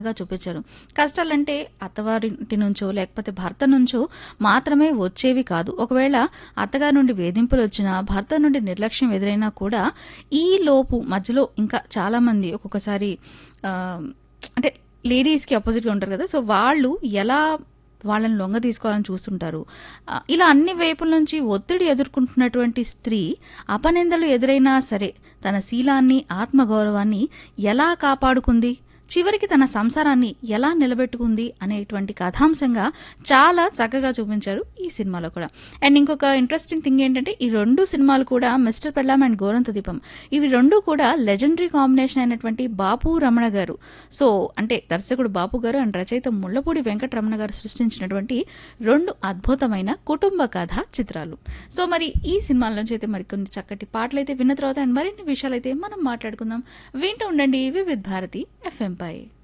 గా చూపించారు కష్టాలంటే అత్తవారింటి నుంచో లేకపోతే భర్త నుంచో మాత్రమే వచ్చేవి కాదు ఒకవేళ అత్తగారి నుండి వేధింపులు వచ్చినా భర్త నుండి నిర్లక్ష్యం ఎదురైనా కూడా ఈ లోపు మధ్యలో ఇంకా చాలా మంది ఒక్కొక్కసారి ఆ, అంటే లేడీస్కి అపోజిట్గా ఉంటారు కదా సో వాళ్ళు ఎలా వాళ్ళని లొంగ తీసుకోవాలని చూస్తుంటారు ఆ, ఇలా అన్ని వైపుల నుంచి ఒత్తిడి ఎదుర్కొంటున్నటువంటి స్త్రీ అపనిందలు ఎదురైనా సరే తన శీలాన్ని ఆత్మగౌరవాన్ని ఎలా కాపాడుకుంది చివరికి తన సంసారాన్ని ఎలా నిలబెట్టుకుంది అనేటువంటి కథాంశంగా చాలా చక్కగా చూపించారు ఈ సినిమాలో కూడా అండ్ ఇంకొక ఇంట్రెస్టింగ్ థింగ్ ఏంటంటే ఈ రెండు సినిమాలు కూడా మిస్టర్ పెళ్ళాం అండ్ గోరంత దీపం ఇవి రెండు కూడా లెజెండరీ కాంబినేషన్ అయినటువంటి బాపు రమణ గారు సో అంటే దర్శకుడు బాపు గారు అండ్ రచయిత ముళ్ళపూడి వెంకటరమణ గారు సృష్టించినటువంటి రెండు అద్భుతమైన కుటుంబ కథ చిత్రాలు సో మరి ఈ సినిమాల నుంచి అయితే మరి కొన్ని చక్కటి పాటలు అయితే విన్న తర్వాత అండ్ మరిన్ని విషయాలు అయితే మనం మాట్లాడుకుందాం వింటూ ఉండండి వివిధ్ భారతి ఎఫ్ఎం పై